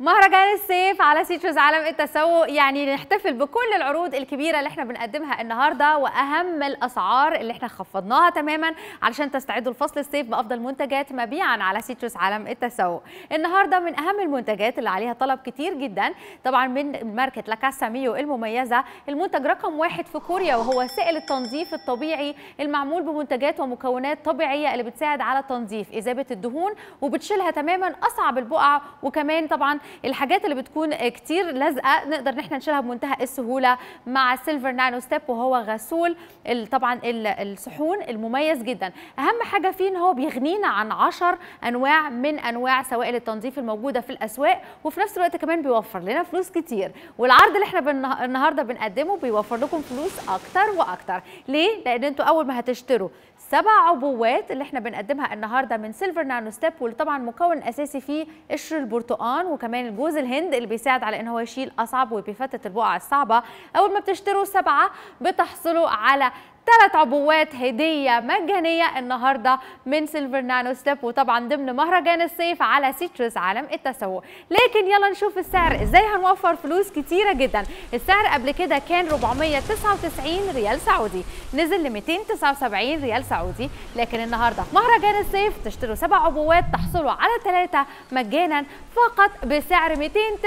مهرجان الصيف على سيتروس عالم التسوق يعني نحتفل بكل العروض الكبيره اللي احنا بنقدمها النهارده واهم الاسعار اللي احنا خفضناها تماما علشان تستعدوا لفصل الصيف بافضل منتجات مبيعا على سيتروس عالم التسوق النهارده من اهم المنتجات اللي عليها طلب كتير جدا طبعا من ماركه لاكاسا ميو المميزه المنتج رقم واحد في كوريا وهو سائل التنظيف الطبيعي المعمول بمنتجات ومكونات طبيعيه اللي بتساعد على تنظيف اذابه الدهون وبتشيلها تماما اصعب البقع وكمان طبعا الحاجات اللي بتكون كتير لازقه نقدر ان احنا نشيلها بمنتهى السهوله مع السيلفر نانو ستيب وهو غسول ال- طبعا ال- الصحون المميز جدا اهم حاجه فيه ان هو بيغنينا عن 10 انواع من انواع سوائل التنظيف الموجوده في الاسواق وفي نفس الوقت كمان بيوفر لنا فلوس كتير والعرض اللي احنا بالنه- النهارده بنقدمه بيوفر لكم فلوس اكتر واكتر ليه لان انتوا اول ما هتشتروا سبع عبوات اللي احنا بنقدمها النهارده من سيلفر نانو ستيب واللي طبعا مكون اساسي فيه قشر البرتقال وكمان الجوز الهند اللي بيساعد على ان هو يشيل اصعب وبيفتت البقع الصعبه اول ما بتشتروا سبعه بتحصلوا على ثلاث عبوات هديه مجانيه النهارده من سيلفر نانو ستيب وطبعا ضمن مهرجان الصيف على سيتروس عالم التسوق لكن يلا نشوف السعر ازاي هنوفر فلوس كتيره جدا السعر قبل كده كان 499 ريال سعودي نزل ل 279 ريال سعودي لكن النهارده في مهرجان الصيف تشتروا سبع عبوات تحصلوا على ثلاثه مجانا فقط بسعر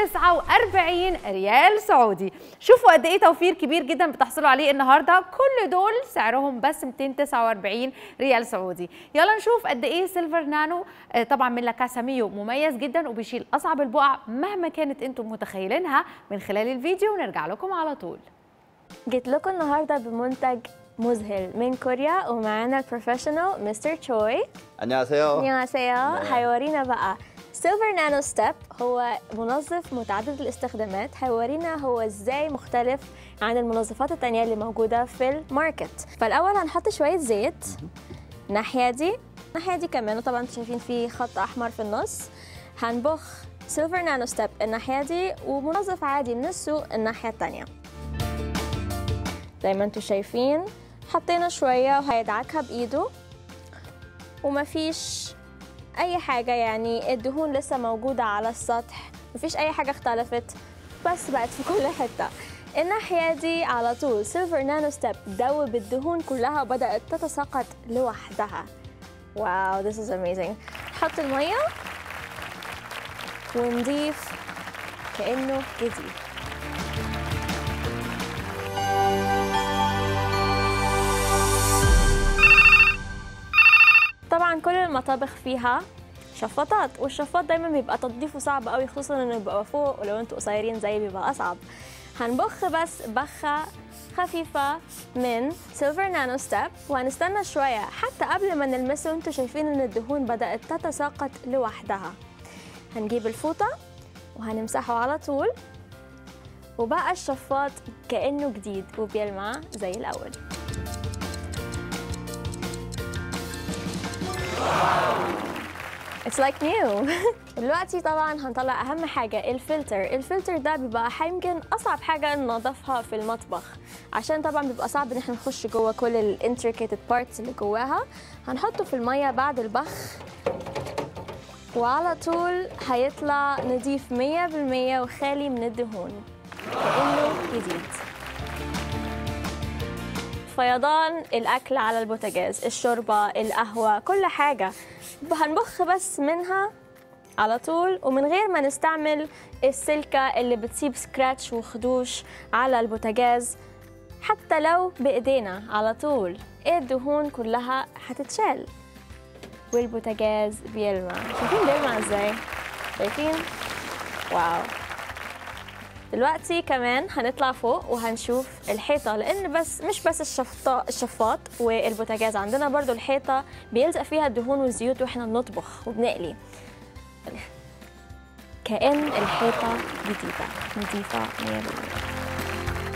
249 ريال سعودي شوفوا قد ايه توفير كبير جدا بتحصلوا عليه النهارده كل دول سعرهم بس 249 ريال سعودي يلا نشوف قد ايه سيلفر نانو آه، طبعا من لاكاسا ميو مميز جدا وبيشيل اصعب البقع مهما كانت انتم متخيلينها من خلال الفيديو ونرجع لكم على طول جيت لكم النهارده بمنتج مذهل من كوريا ومعانا البروفيشنال مستر تشوي 안녕하세요. 안녕하세요 네. هيورينا بقى سيلفر نانو ستيب هو منظف متعدد الاستخدامات هيورينا هو ازاي مختلف عن المنظفات التانية اللي موجودة في الماركت فالأول هنحط شوية زيت الناحية دي الناحية دي كمان وطبعا انتوا شايفين في خط أحمر في النص هنبخ سيلفر نانو ستيب الناحية دي ومنظف عادي من السوق الناحية التانية زي ما انتوا شايفين حطينا شوية وهيدعكها بإيده ومفيش اي حاجه يعني الدهون لسه موجوده على السطح مفيش اي حاجه اختلفت بس بقت في كل حته الناحيه دي على طول سيلفر نانو ستيب دوب الدهون كلها وبدات تتساقط لوحدها واو this is amazing نحط الميه ونضيف كانه جديد طبعا كل المطابخ فيها شفاطات والشفاط دايما بيبقى تنظيفه صعب قوي خصوصا انه بيبقى فوق ولو انتوا قصيرين زي بيبقى اصعب هنبخ بس بخه خفيفه من سيلفر نانو ستيب وهنستنى شويه حتى قبل ما نلمسه انتوا شايفين ان الدهون بدات تتساقط لوحدها هنجيب الفوطه وهنمسحه على طول وبقى الشفاط كانه جديد وبيلمع زي الاول It's like new دلوقتي طبعا هنطلع اهم حاجه الفلتر الفلتر ده بيبقى يمكن اصعب حاجه ننظفها في المطبخ عشان طبعا بيبقى صعب ان احنا نخش جوه كل الانتريكيتد بارتس اللي جواها هنحطه في الميه بعد البخ وعلى طول هيطلع نضيف 100% وخالي من الدهون كأنه جديد فيضان الاكل على البوتاجاز الشوربه القهوه كل حاجه هنبخ بس منها على طول ومن غير ما نستعمل السلكه اللي بتسيب سكراتش وخدوش على البوتاجاز حتى لو بايدينا على طول الدهون كلها هتتشال والبوتاجاز بيلمع شايفين بيلمع ازاي شايفين واو دلوقتي كمان هنطلع فوق وهنشوف الحيطة لأن بس مش بس الشفطة الشفاط والبوتاجاز عندنا برضو الحيطة بيلزق فيها الدهون والزيوت واحنا بنطبخ وبنقلي كأن الحيطة جديدة نظيفة 100%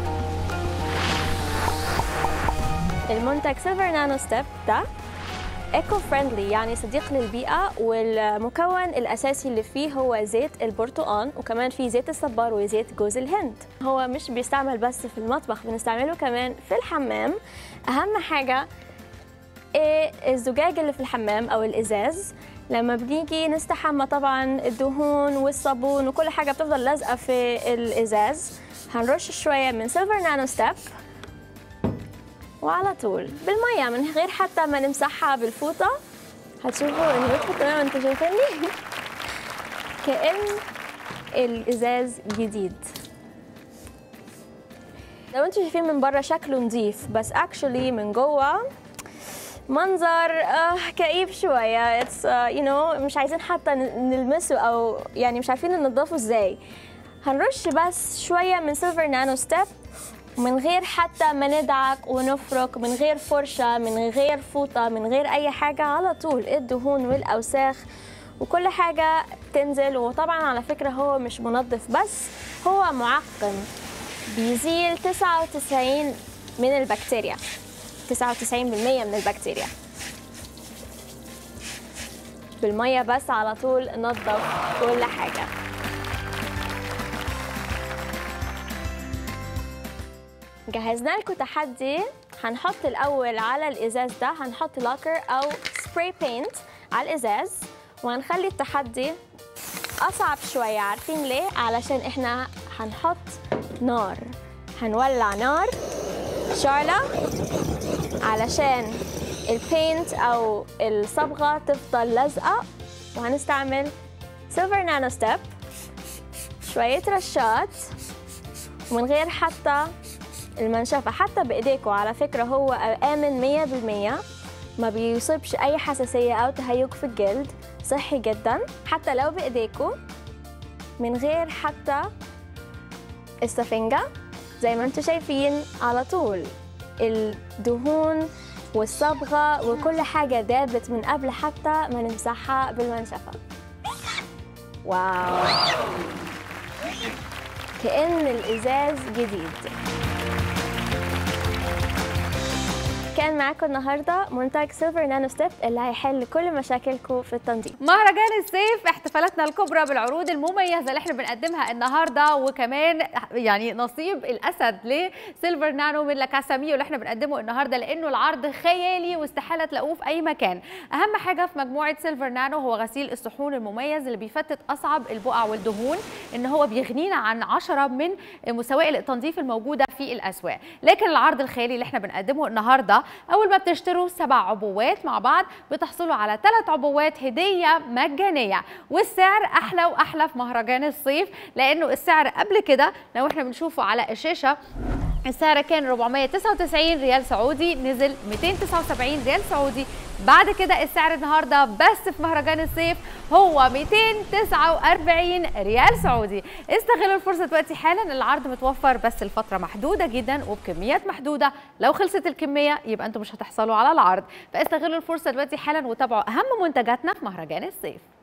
المنتج سيلفر نانو ستيب ده ايكو فريندلي يعني صديق للبيئة والمكون الأساسي اللي فيه هو زيت البرتقال وكمان في زيت الصبار وزيت جوز الهند هو مش بيستعمل بس في المطبخ بنستعمله كمان في الحمام أهم حاجة إيه الزجاج اللي في الحمام أو الإزاز لما بنيجي نستحمى طبعا الدهون والصابون وكل حاجة بتفضل لازقة في الإزاز هنرش شوية من سيلفر نانو ستيب وعلى طول بالمية من غير حتى ما نمسحها بالفوطة هتشوفوا انه يدخل تماما انتوا شايفيني كأن الإزاز جديد لو انتوا شايفين من بره شكله نظيف بس اكشولي من جوه منظر آه كئيب شوية اتس يو نو مش عايزين حتى نلمسه أو يعني مش عارفين ننضفه ازاي هنرش بس شوية من سيلفر نانو ستيب من غير حتى ما ندعك ونفرك من غير فرشة من غير فوطة من غير أي حاجة على طول الدهون والأوساخ وكل حاجة تنزل وطبعا على فكرة هو مش منظف بس هو معقم بيزيل 99 من البكتيريا 99% من البكتيريا بالمية بس على طول ننظف كل حاجة جهزنا لكم تحدي هنحط الأول على الإزاز ده هنحط لاكر أو سبراي بينت على الإزاز وهنخلي التحدي أصعب شوية عارفين ليه؟ علشان إحنا هنحط نار هنولع نار شعلة علشان البينت أو الصبغة تفضل لازقة وهنستعمل سيلفر نانو ستيب شوية رشات ومن غير حتى المنشفة حتى بإيديكوا على فكرة هو آمن مية بالمية ما بيصيبش أي حساسية أو تهيج في الجلد صحي جدا حتى لو بإيديكوا من غير حتى السفنجة زي ما انتم شايفين على طول الدهون والصبغة وكل حاجة دابت من قبل حتى ما نمسحها بالمنشفة واو كأن الإزاز جديد كان معاكم النهارده منتج سيلفر نانو ستيب اللي هيحل كل مشاكلكم في التنظيف مهرجان الصيف احتفالاتنا الكبرى بالعروض المميزه اللي احنا بنقدمها النهارده وكمان يعني نصيب الاسد لسيلفر نانو من لاكاساميو اللي احنا بنقدمه النهارده لانه العرض خيالي واستحاله تلاقوه في اي مكان اهم حاجه في مجموعه سيلفر نانو هو غسيل الصحون المميز اللي بيفتت اصعب البقع والدهون ان هو بيغنينا عن 10 من مساوئ التنظيف الموجوده في الاسواق لكن العرض الخيالي اللي احنا بنقدمه النهارده اول ما بتشتروا سبع عبوات مع بعض بتحصلوا على ثلاث عبوات هديه مجانيه والسعر احلى واحلى في مهرجان الصيف لانه السعر قبل كده لو احنا بنشوفه على الشاشه السعر كان 499 ريال سعودي نزل 279 ريال سعودي بعد كده السعر النهارده بس في مهرجان الصيف هو 249 ريال سعودي استغلوا الفرصه دلوقتي حالا العرض متوفر بس لفتره محدوده جدا وبكميات محدوده لو خلصت الكميه يبقى انتم مش هتحصلوا على العرض فاستغلوا الفرصه دلوقتي حالا وتابعوا اهم منتجاتنا في مهرجان الصيف